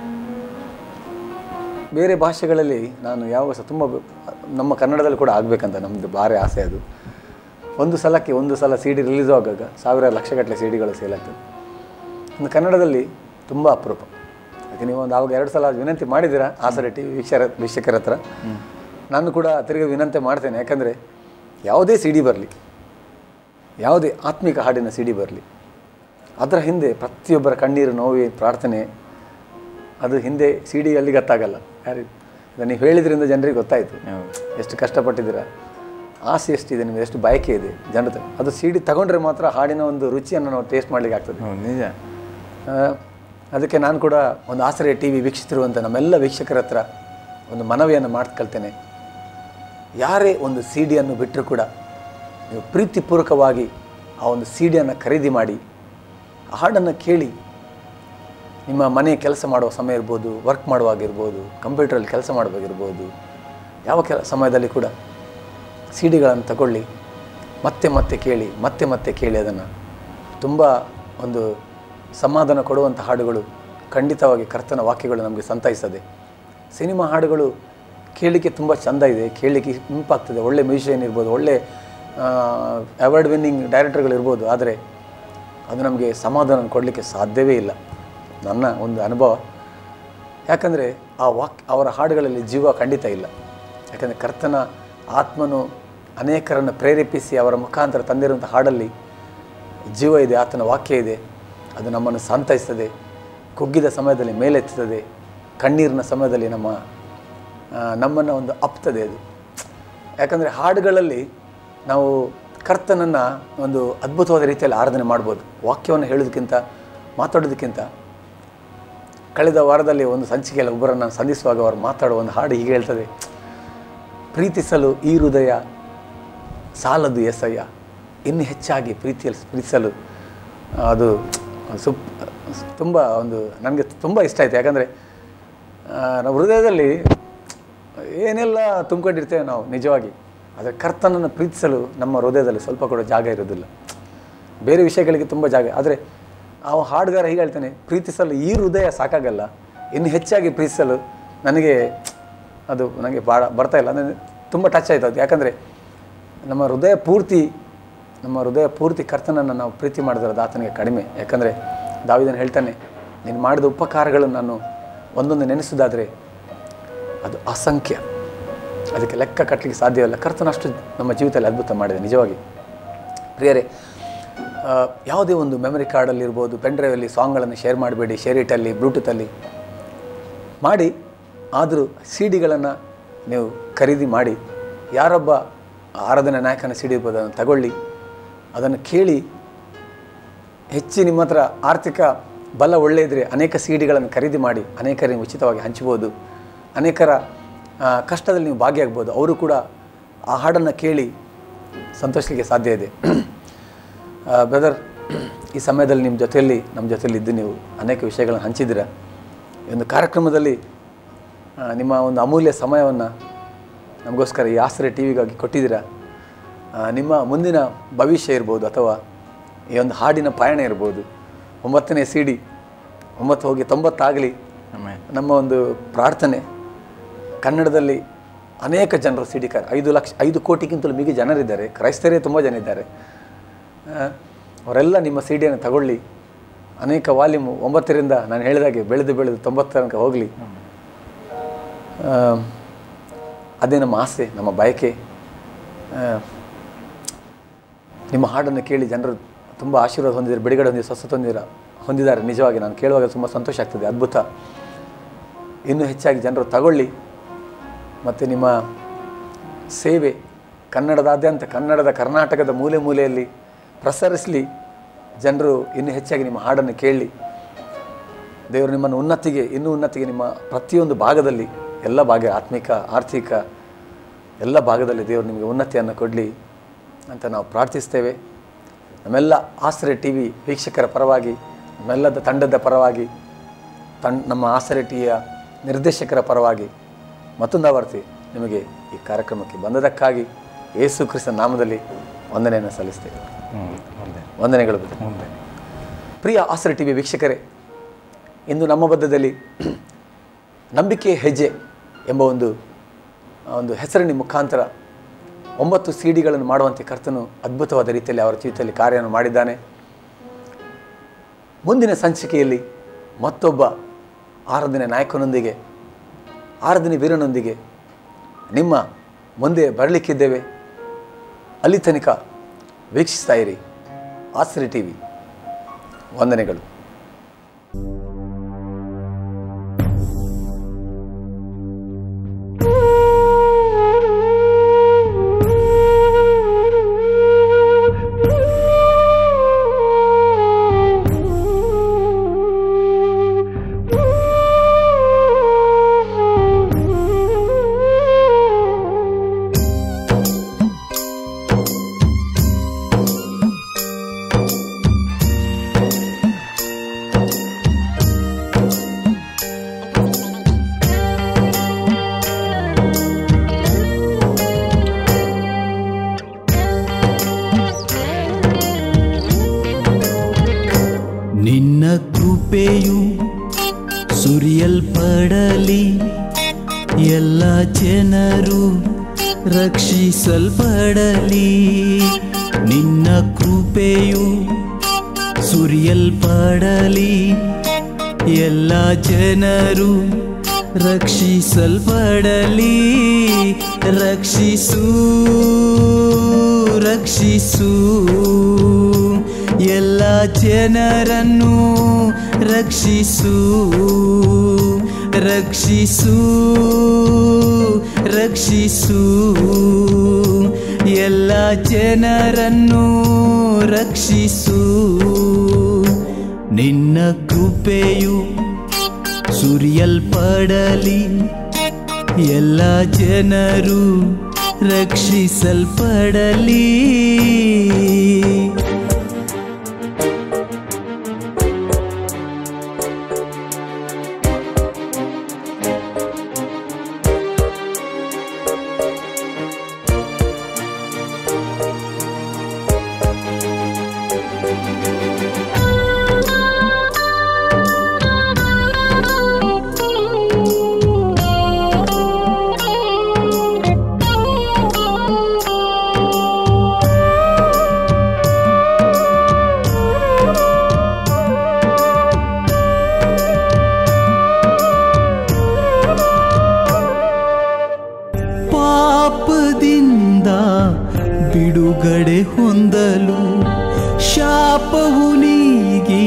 ಬೇರೆ ಭಾಷೆಗಳಲ್ಲಿ ನಾನು ಯಾವಾಗ ಸಹ ತುಂಬ ಬ- ನಮ್ಮ ಕನ್ನಡದಲ್ಲಿ ಕೂಡ ಆಗಬೇಕಂತ ನಮ್ಮದು ಭಾರಿ ಆಸೆ ಅದು ಒಂದು ಸಲಕ್ಕೆ ಒಂದು ಸಲ ಸಿ ಡಿ ರಿಲೀಸ್ ಆಗಾಗ ಸಾವಿರ ಲಕ್ಷಗಟ್ಟಲೆ ಸಿ ಡಿಗಳು ಸೇಲ್ ಆಗ್ತದೆ ಒಂದು ಕನ್ನಡದಲ್ಲಿ ತುಂಬ ಅಪರೂಪ ಅದಕ್ಕೆ ನೀವು ಒಂದು ಆವಾಗ ಎರಡು ಸಲ ವಿನಂತಿ ಮಾಡಿದ್ದೀರಾ ಆಸರೆ ಟಿ ವೀಕ್ಷರ ವೀಕ್ಷಕರ ಹತ್ರ ನಾನು ಕೂಡ ತಿರುಗಿ ವಿನಂತಿ ಮಾಡ್ತೇನೆ ಯಾಕಂದರೆ ಯಾವುದೇ ಸಿ ಡಿ ಬರಲಿ ಯಾವುದೇ ಆತ್ಮಿಕ ಹಾಡಿನ ಸಿ ಡಿ ಬರಲಿ ಅದರ ಹಿಂದೆ ಪ್ರತಿಯೊಬ್ಬರ ಕಣ್ಣೀರು ನೋವಿ ಪ್ರಾರ್ಥನೆ ಅದು ಹಿಂದೆ ಸಿ ಡಿ ಅಲ್ಲಿ ಗೊತ್ತಾಗಲ್ಲ ಯಾರಿಗೆ ಈಗ ನೀವು ಹೇಳಿದ್ರಿಂದ ಜನರಿಗೆ ಗೊತ್ತಾಯಿತು ಹೌದು ಎಷ್ಟು ಕಷ್ಟಪಟ್ಟಿದ್ದೀರಾ ಆಸೆ ಎಷ್ಟಿದೆ ನಿಮಗೆ ಎಷ್ಟು ಬಯಕೆ ಇದೆ ಜನತೆ ಅದು ಸಿ ಡಿ ತಗೊಂಡ್ರೆ ಮಾತ್ರ ಹಾಡಿನ ಒಂದು ರುಚಿಯನ್ನು ನಾವು ಟೇಸ್ಟ್ ಮಾಡಲಿಕ್ಕೆ ಆಗ್ತದೆ ಹೌದು ನಿಜ ಆ, ಅದಕ್ಕೆ ನಾನು ಕೂಡ ಒಂದು ಆಸರೆ ಟಿ ವಿ ವೀಕ್ಷಿಸ್ತಿರುವಂಥ ನಮ್ಮೆಲ್ಲ ವೀಕ್ಷಕರ ಹತ್ರ ಒಂದು ಮನವಿಯನ್ನು ಮಾಡ್ಕೊಳ್ತೇನೆ ಯಾರೇ ಒಂದು ಸಿ ಡಿಯನ್ನು ಬಿಟ್ಟರೂ ಕೂಡ ನೀವು ಪ್ರೀತಿಪೂರ್ವಕವಾಗಿ ಆ ಒಂದು ಸಿ ಡಿಯನ್ನು ಖರೀದಿ ಮಾಡಿ ಆ ಹಾಡನ್ನು ಕೇಳಿ ನಿಮ್ಮ ಮನೆ ಕೆಲಸ ಮಾಡುವ ಸಮಯ ಇರ್ಬೋದು ವರ್ಕ್ ಮಾಡುವಾಗಿರ್ಬೋದು ಕಂಪ್ಯೂಟ್ರಲ್ಲಿ ಕೆಲಸ ಮಾಡುವಾಗಿರ್ಬೋದು ಯಾವ ಕೆಲ ಸಮಯದಲ್ಲಿ ಕೂಡ ಸಿ ಡಿಗಳನ್ನು ತಗೊಳ್ಳಿ ಮತ್ತೆ ಮತ್ತೆ ಕೇಳಿ ಮತ್ತೆ ಮತ್ತೆ ಕೇಳಿ ಅದನ್ನು ತುಂಬ ಒಂದು ಸಮಾಧಾನ ಕೊಡುವಂಥ ಹಾಡುಗಳು ಖಂಡಿತವಾಗಿ ಕರ್ತನ ವಾಕ್ಯಗಳು ನಮಗೆ ಸಂತೈಸ್ತದೆ ಸಿನಿಮಾ ಹಾಡುಗಳು ಕೇಳಲಿಕ್ಕೆ ತುಂಬ ಚೆಂದ ಇದೆ ಕೇಳಲಿಕ್ಕೆ ಇಂಪಾಗ್ತದೆ ಒಳ್ಳೆ ಮ್ಯೂಸಿಷಿಯನ್ ಇರ್ಬೋದು ಒಳ್ಳೆ ಅವಾರ್ಡ್ ವಿನ್ನಿಂಗ್ ಡೈರೆಕ್ಟರ್ಗಳು ಇರ್ಬೋದು ಆದರೆ ಅದು ನಮಗೆ ಸಮಾಧಾನ ಕೊಡಲಿಕ್ಕೆ ಸಾಧ್ಯವೇ ಇಲ್ಲ ನನ್ನ ಒಂದು ಅನುಭವ ಯಾಕಂದರೆ ಆ ವಾಕ್ ಅವರ ಹಾಡುಗಳಲ್ಲಿ ಜೀವ ಖಂಡಿತ ಇಲ್ಲ ಯಾಕಂದರೆ ಕರ್ತನ ಆತ್ಮನು ಅನೇಕರನ್ನು ಪ್ರೇರೇಪಿಸಿ ಅವರ ಮುಖಾಂತರ ತಂದಿರುವಂಥ ಹಾಡಲ್ಲಿ ಜೀವ ಇದೆ ಆತನ ವಾಕ್ಯ ಇದೆ ಅದು ನಮ್ಮನ್ನು ಸಂತೈಸ್ತದೆ ಕುಗ್ಗಿದ ಸಮಯದಲ್ಲಿ ಮೇಲೆತ್ತುತ್ತದೆ ಕಣ್ಣೀರಿನ ಸಮಯದಲ್ಲಿ ನಮ್ಮ ನಮ್ಮನ್ನು ಒಂದು ಅಪ್ತದೆ ಅದು ಯಾಕಂದರೆ ಹಾಡುಗಳಲ್ಲಿ ನಾವು ಕರ್ತನನ್ನು ಒಂದು ಅದ್ಭುತವಾದ ರೀತಿಯಲ್ಲಿ ಆರಾಧನೆ ಮಾಡ್ಬೋದು ವಾಕ್ಯವನ್ನು ಹೇಳೋದಕ್ಕಿಂತ ಮಾತಾಡೋದಕ್ಕಿಂತ ಕಳೆದ ವಾರದಲ್ಲಿ ಒಂದು ಸಂಚಿಕೆಯಲ್ಲಿ ಒಬ್ಬರನ್ನು ಸಂಧಿಸುವಾಗ ಅವರು ಮಾತಾಡುವ ಒಂದು ಹಾಡು ಹೀಗೆ ಹೇಳ್ತದೆ ಪ್ರೀತಿಸಲು ಈ ಹೃದಯ ಸಾಲದು ಎಸಯ್ಯ ಇನ್ನು ಹೆಚ್ಚಾಗಿ ಪ್ರೀತಿಯಲ್ಲಿ ಪ್ರೀತಿಸಲು ಅದು ಸುಪ್ ತುಂಬ ಒಂದು ನನಗೆ ತುಂಬ ಇಷ್ಟ ಆಯಿತು ಯಾಕಂದರೆ ನಾವು ಹೃದಯದಲ್ಲಿ ಏನೆಲ್ಲ ತುಂಬಿಕೊಂಡಿರ್ತೇವೆ ನಾವು ನಿಜವಾಗಿ ಆದರೆ ಕರ್ತನನ್ನು ಪ್ರೀತಿಸಲು ನಮ್ಮ ಹೃದಯದಲ್ಲಿ ಸ್ವಲ್ಪ ಕೂಡ ಜಾಗ ಇರೋದಿಲ್ಲ ಬೇರೆ ವಿಷಯಗಳಿಗೆ ತುಂಬ ಜಾಗ ಆದರೆ ಆ ಹಾಡುಗಾರ ಹೀಗೆ ಹೇಳ್ತಾನೆ ಪ್ರೀತಿಸಲು ಈ ಹೃದಯ ಸಾಕಾಗಲ್ಲ ಇನ್ನು ಹೆಚ್ಚಾಗಿ ಪ್ರೀತಿಸಲು ನನಗೆ ಅದು ನನಗೆ ಭಾಳ ಬರ್ತಾ ಇಲ್ಲ ಅಂದರೆ ತುಂಬ ಟಚ್ ಆಯ್ತು ಅದು ಯಾಕಂದರೆ ನಮ್ಮ ಹೃದಯ ಪೂರ್ತಿ ನಮ್ಮ ಹೃದಯ ಪೂರ್ತಿ ಕರ್ತನನ್ನು ನಾವು ಪ್ರೀತಿ ಮಾಡಿದ್ರೆ ಆತನಿಗೆ ಕಡಿಮೆ ಯಾಕಂದರೆ ದಾವಿದನು ಹೇಳ್ತಾನೆ ನೀನು ಮಾಡಿದ ಉಪಕಾರಗಳನ್ನು ನಾನು ಒಂದೊಂದು ನೆನೆಸೋದಾದರೆ ಅದು ಅಸಂಖ್ಯ ಅದಕ್ಕೆ ಲೆಕ್ಕ ಕಟ್ಟಲಿಕ್ಕೆ ಸಾಧ್ಯವಿಲ್ಲ ಕರ್ತನ ಅಷ್ಟು ನಮ್ಮ ಜೀವಿತದಲ್ಲಿ ಅದ್ಭುತ ಮಾಡಿದೆ ನಿಜವಾಗಿ ಪ್ರಿಯರೇ ಆ, ಯಾವುದೇ ಒಂದು ಮೆಮರಿ ಕಾರ್ಡಲ್ಲಿ ಇರ್ಬೋದು ಪೆನ್ ಡ್ರೈವಲ್ಲಿ ಸಾಂಗ್ಗಳನ್ನು ಶೇರ್ ಮಾಡಬೇಡಿ ಶೇರಿಟಲ್ಲಿ ಬ್ಲೂಟೂತಲ್ಲಿ ಮಾಡಿ ಆದರೂ ಸಿ ಡಿಗಳನ್ನು ನೀವು ಖರೀದಿ ಮಾಡಿ ಯಾರೊಬ್ಬ ಆರಾಧನಾ ನಾಯಕನ ಸಿ ಡಿ ಇರ್ಬೋದು ಅದನ್ನು ತಗೊಳ್ಳಿ ಅದನ್ನು ಕೇಳಿ ಹೆಚ್ಚು ನಿಮ್ಮ ಹತ್ರ ಆರ್ಥಿಕ ಬಲ ಒಳ್ಳೆ ಇದ್ದರೆ ಅನೇಕ ಸಿ ಡಿಗಳನ್ನು ಖರೀದಿ ಮಾಡಿ ಅನೇಕರಿಗೆ ಉಚಿತವಾಗಿ ಹಂಚ್ಬೋದು ಅನೇಕರ ಆ, ಕಷ್ಟದಲ್ಲಿ ನೀವು ಭಾಗಿಯಾಗ್ಬೋದು ಅವರು ಕೂಡ ಆ ಹಾಡನ್ನು ಕೇಳಿ ಸಂತೋಷಲಿಕ್ಕೆ ಸಾಧ್ಯ ಇದೆ ಬ್ರದರ್ ಈ ಸಮಯದಲ್ಲಿ ನಿಮ್ಮ ಜೊತೆಯಲ್ಲಿ ನಮ್ಮ ಜೊತೆಯಲ್ಲಿ ಇದ್ದು ನೀವು ಅನೇಕ ವಿಷಯಗಳನ್ನು ಹಂಚಿದ್ದೀರ ಈ ಒಂದು ಕಾರ್ಯಕ್ರಮದಲ್ಲಿ ಆ, ನಿಮ್ಮ ಒಂದು ಅಮೂಲ್ಯ ಸಮಯವನ್ನು ನಮಗೋಸ್ಕರ ಈ ಆಸರೆ ಟಿ ವಿಗಾಗಿ ಕೊಟ್ಟಿದ್ದೀರಾ ಆ, ನಿಮ್ಮ ಮುಂದಿನ ಭವಿಷ್ಯ ಇರ್ಬೋದು ಅಥವಾ ಈ ಒಂದು ಹಾಡಿನ ಪಯಣ ಇರ್ಬೋದು ಒಂಬತ್ತನೇ ಸಿ ಡಿ ಒಂಬತ್ತು ಹೋಗಿ ತೊಂಬತ್ತಾಗಲಿ ಆಮೇಲೆ ನಮ್ಮ ಒಂದು ಪ್ರಾರ್ಥನೆ ಕನ್ನಡದಲ್ಲಿ ಅನೇಕ ಜನರು ಸಿ ಡಿ ಕಾರ್ ಐದು ಲಕ್ಷ ಐದು ಕೋಟಿಗಿಂತಲೂ ಮಿಗಿ ಜನರಿದ್ದಾರೆ ಕ್ರೈಸ್ತರೇ ತುಂಬ ಜನ ಇದ್ದಾರೆ ಆ, ಅವರೆಲ್ಲ ನಿಮ್ಮ ಸಿ ಡಿಯನ್ನು ತಗೊಳ್ಳಿ ಅನೇಕ ವಾಲ್ಯೂಮು ಒಂಬತ್ತರಿಂದ ನಾನು ಹೇಳಿದಾಗೆ ಬೆಳೆದು ಬೆಳೆದು ತೊಂಬತ್ತರ ತನಕ ಹೋಗಲಿ ಅದೇ ನಮ್ಮ ಆಸೆ ನಮ್ಮ ಬಯಕೆ ಆ, ನಿಮ್ಮ ಹಾಡನ್ನು ಕೇಳಿ ಜನರು ತುಂಬ ಆಶೀರ್ವಾದ ಹೊಂದಿದ್ದಾರೆ ಬಿಡುಗಡೆ ಹೊಂದಿ ಸ್ವಸ್ಥತೆ ಹೊಂದಿರ ಹೊಂದಿದ್ದಾರೆ ನಿಜವಾಗಿ ನಾನು ಕೇಳುವಾಗ ತುಂಬ ಸಂತೋಷ ಆಗ್ತದೆ ಅದ್ಭುತ ಇನ್ನೂ ಹೆಚ್ಚಾಗಿ ಜನರು ತಗೊಳ್ಳಿ ಮತ್ತು ನಿಮ್ಮ ಸೇವೆ ಕನ್ನಡದಾದ್ಯಂತ ಕನ್ನಡದ ಕರ್ನಾಟಕದ ಮೂಲೆ ಮೂಲೆಯಲ್ಲಿ ಪ್ರಸರಿಸಲಿ ಜನರು ಇನ್ನೂ ಹೆಚ್ಚಾಗಿ ನಿಮ್ಮ ಹಾಡನ್ನು ಕೇಳಲಿ ದೇವರು ನಿಮ್ಮನ್ನು ಉನ್ನತಿಗೆ ಇನ್ನೂ ಉನ್ನತಿಗೆ ನಿಮ್ಮ ಪ್ರತಿಯೊಂದು ಭಾಗದಲ್ಲಿ ಎಲ್ಲ ಭಾಗ ಆತ್ಮಿಕ ಆರ್ಥಿಕ ಎಲ್ಲ ಭಾಗದಲ್ಲಿ ದೇವರು ನಿಮಗೆ ಉನ್ನತಿಯನ್ನು ಕೊಡಲಿ ಅಂತ ನಾವು ಪ್ರಾರ್ಥಿಸ್ತೇವೆ ನಮ್ಮೆಲ್ಲ ಆಸರೆ ಟಿ ವಿ ವೀಕ್ಷಕರ ಪರವಾಗಿ ನಮ್ಮೆಲ್ಲದ ತಂಡದ ಪರವಾಗಿ ತನ್ ನಮ್ಮ ಆಸರೆ ಟಿಯ ನಿರ್ದೇಶಕರ ಪರವಾಗಿ ಮತ್ತೊಂದು ಆವರ್ತಿ ನಿಮಗೆ ಈ ಕಾರ್ಯಕ್ರಮಕ್ಕೆ ಬಂದದಕ್ಕಾಗಿ ಯೇಸು ಕ್ರಿಸ್ತನ ನಾಮದಲ್ಲಿ ವಂದನೆಯನ್ನು ಸಲ್ಲಿಸ್ತೇವೆ ವಂದನೆಗಳು brother. ಪ್ರಿಯ ಆಸರೆ ಟಿ ವಿ ವೀಕ್ಷಕರೇ ಇಂದು ನಮ್ಮ ಬದ್ಧದಲ್ಲಿ ನಂಬಿಕೆ ಹೆಜ್ಜೆ ಎಂಬ ಒಂದು ಆ, ಒಂದು ಹೆಸರಿನ ಮುಖಾಂತರ ಒಂಬತ್ತು ಸಿ ಡಿಗಳನ್ನು ಮಾಡುವಂತೆ ಕರ್ತನು ಅದ್ಭುತವಾದ ರೀತಿಯಲ್ಲಿ ಅವರ ಜೀವಿತದಲ್ಲಿ ಕಾರ್ಯವನ್ನು ಮಾಡಿದ್ದಾನೆ ಮುಂದಿನ ಸಂಚಿಕೆಯಲ್ಲಿ ಮತ್ತೊಬ್ಬ ಆರಾಧನೆ ನಾಯಕನೊಂದಿಗೆ ಆರಾಧನೆ ವೀರನೊಂದಿಗೆ ನಿಮ್ಮ ಮುಂದೆ ಬರಲಿಕ್ಕಿದ್ದೇವೆ ಅಲ್ಲಿ ತನಕ ವೀಕ್ಷಿಸ್ತಾ ಇರಿ ಆಸರಿ ಟಿ ವಿ ವಂದನೆಗಳು ನಿನ್ನ ಕೃಪೆಯು ಸುರಿಯಲ್ಪಡಲಿ ಎಲ್ಲ ಜನರು ರಕ್ಷಿಸಲ್ಪಡಲಿ ನಿನ್ನ ಕೃಪೆಯು ಸುರಿಯಲ್ಪಡಲಿ ಎಲ್ಲ ಜನರು ರಕ್ಷಿಸಲ್ಪಡಲಿ ರಕ್ಷಿಸು ರಕ್ಷಿಸು ಎಲ್ಲ ಜನರನ್ನು ರಕ್ಷಿಸು ರಕ್ಷಿಸು ರಕ್ಷಿಸು ಎಲ್ಲ ಜನರನ್ನು ರಕ್ಷಿಸು ನಿನ್ನ ಕೃಪೆಯು ಸುರಿಯಲ್ಪಡಲಿ ಎಲ್ಲ ಜನರು ರಕ್ಷಿಸಲ್ಪಡಲಿ ಪಾಪದಿಂದ ಬಿಡುಗಡೆ ಹೊಂದಲು ಶಾಪವು ನೀಗಿ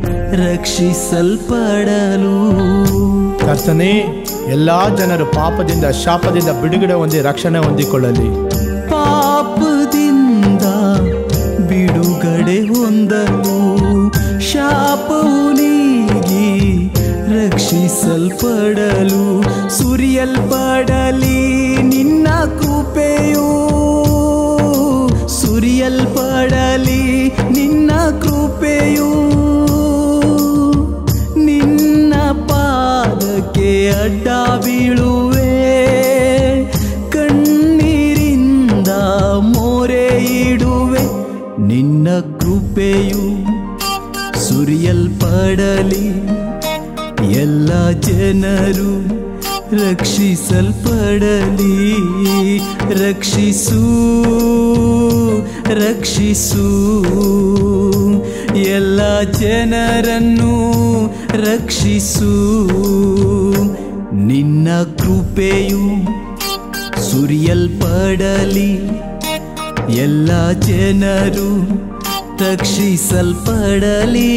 ರಕ್ಷಿಸಲ್ಪಡಲು ಕರ್ತನೇ ಎಲ್ಲಾ ಜನರು ಪಾಪದಿಂದ ಶಾಪದಿಂದ ಬಿಡುಗಡೆ ಹೊಂದಿ ರಕ್ಷಣೆ ಹೊಂದಿಕೊಳ್ಳಲಿ ಪಾಪದಿಂದ ಬಿಡುಗಡೆ ಹೊಂದಲು ಶಾಪವು ನೀಗಿ ರಕ್ಷಿಸಲ್ಪಡಲು ಸುರಿಯಲ್ಪಡಲಿ ನಿನ್ನ ಕೃಪೆಯು ಸುರಿಯಲ್ಪಡಲಿ ನಿನ್ನ ಕೃಪೆಯು ನಿನ್ನ ಪಾದಕ್ಕೆ ಅಡ್ಡ ಬೀಳುವೆ ಕಣ್ಣೀರಿಂದ ಮೋರೆ ಇಡುವೆ ನಿನ್ನ ಕೃಪೆಯು ಸುರಿಯಲ್ಪಡಲಿ ಎಲ್ಲ ಜನರು ರಕ್ಷಿಸಲ್ಪಡಲಿ ರಕ್ಷಿಸು ರಕ್ಷಿಸು ಎಲ್ಲ ಜನರನ್ನು ರಕ್ಷಿಸು ನಿನ್ನ ಕೃಪೆಯು ಸುರಿಯಲ್ಪಡಲಿ ಎಲ್ಲ ಜನರು ರಕ್ಷಿಸಲ್ಪಡಲಿ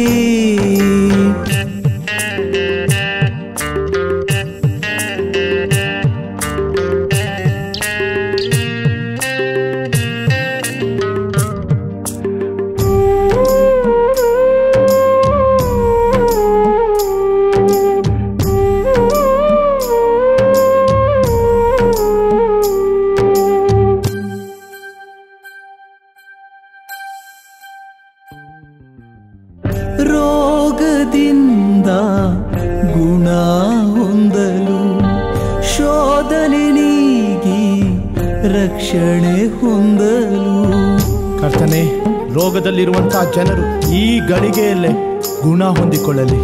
ರೋಗದಿಂದ ಗುಣ ಹೊಂದಲು ಶೋಧನೆ ನೀಗಿ ರಕ್ಷಣೆ ಹೊಂದಲು ಕರ್ತನೆ ರೋಗದಲ್ಲಿರುವಂತಹ ಜನರು ಈ ಗಳಿಗೆಯಲ್ಲೇ ಗುಣ ಹೊಂದಿಕೊಳ್ಳಲಿ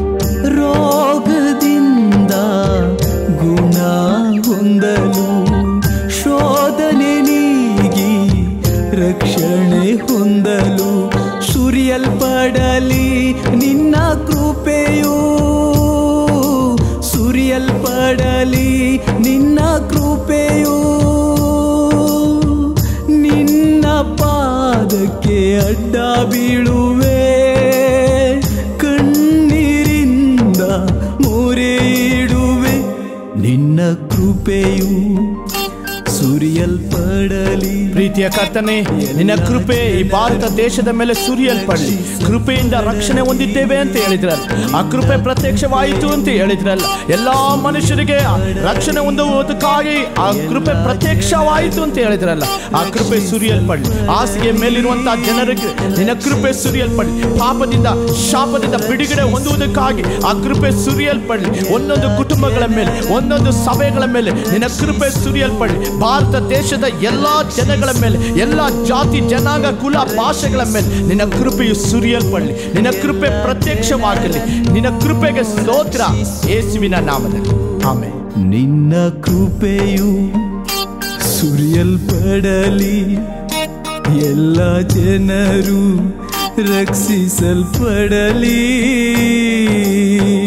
ರೋಗದಿಂದ ಗುಣ ಹೊಂದಲು ಶೋಧನೆ ನೀಗಿ ರಕ್ಷಣೆ ಹೊಂದಲು ಸುರಿಯಲ್ಪಡಲಿ ನಿನ್ನ ಕೃಪೆಯು ಸುರಿಯಲ್ಪಡಲಿ ನಿನ್ನ ಕೃಪೆಯು ನಿನ್ನ ಪಾದಕ್ಕೆ ಅಡ್ಡ ಬೀಳುವೆ ಕಣ್ಣೀರಿಂದ ಮೊರೆ ಇಡುವೆ ನಿನ್ನ ಕೃಪೆಯು ಸುರಿಯಲ್ಪಡಲಿ ಪ್ರೀತಿಯ ಕರ್ತನೆ ನಿನ್ನ ಕೃಪೆ ಈ ಭಾರತ ದೇಶದ ಮೇಲೆ ಸುರಿಯಲ್ಪಡಲಿ ಕೃಪೆಯಿಂದ ರಕ್ಷಣೆ ಹೊಂದಿದ್ದೇವೆ ಅಂತ ಹೇಳಿದ್ರಲ್ಲ ಆ ಕೃಪೆ ಪ್ರತ್ಯಕ್ಷವಾಯಿತು ಅಂತ ಹೇಳಿದ್ರಲ್ಲ ಎಲ್ಲಾ ಮನುಷ್ಯರಿಗೆ ರಕ್ಷಣೆ ಹೊಂದುವುದಕ್ಕಾಗಿ ಆ ಕೃಪೆ ಪ್ರತ್ಯಕ್ಷವಾಯಿತು ಅಂತ ಹೇಳಿದ್ರಲ್ಲ ಆ ಕೃಪೆ ಸುರಿಯಲ್ಪಡಲಿ ಹಾಸಿಗೆ ಮೇಲಿರುವಂತಹ ಜನರಿಗೆ ನಿನ್ನ ಕೃಪೆ ಸುರಿಯಲ್ಪಡಲಿ ಪಾಪದಿಂದ ಶಾಪದಿಂದ ಬಿಡುಗಡೆ ಹೊಂದುವುದಕ್ಕಾಗಿ ಆ ಕೃಪೆ ಸುರಿಯಲ್ಪಡಲಿ ಒಂದೊಂದು ಕುಟುಂಬಗಳ ಮೇಲೆ ಒಂದೊಂದು ಸಭೆಗಳ ಮೇಲೆ ನಿನ್ನ ಕೃಪೆ ಸುರಿಯಲ್ಪಡಲಿ ಭಾರತ ದೇಶದ ಎಲ್ಲಾ ಜನಗಳ ಮೇಲೆ ಮೇಲೆ ಎಲ್ಲ ಜಾತಿ ಜನಾಂಗ ಕುಲ ಭಾಷೆಗಳ ಮೇಲೆ ನಿನ್ನ ಕೃಪೆಯು ಸುರಿಯಲ್ಪಡಲಿ ನಿನ್ನ ಕೃಪೆ ಪ್ರತ್ಯಕ್ಷವಾಗಲಿ ನಿನ್ನ ಕೃಪೆಗೆ ಸ್ತೋತ್ರ ಯೇಸುವಿನ ನಾಮದಲ್ಲಿ ಆಮೇಲೆ ನಿನ್ನ ಕೃಪೆಯು ಸುರಿಯಲ್ಪಡಲಿ ಎಲ್ಲ ಜನರು ರಕ್ಷಿಸಲ್ಪಡಲಿ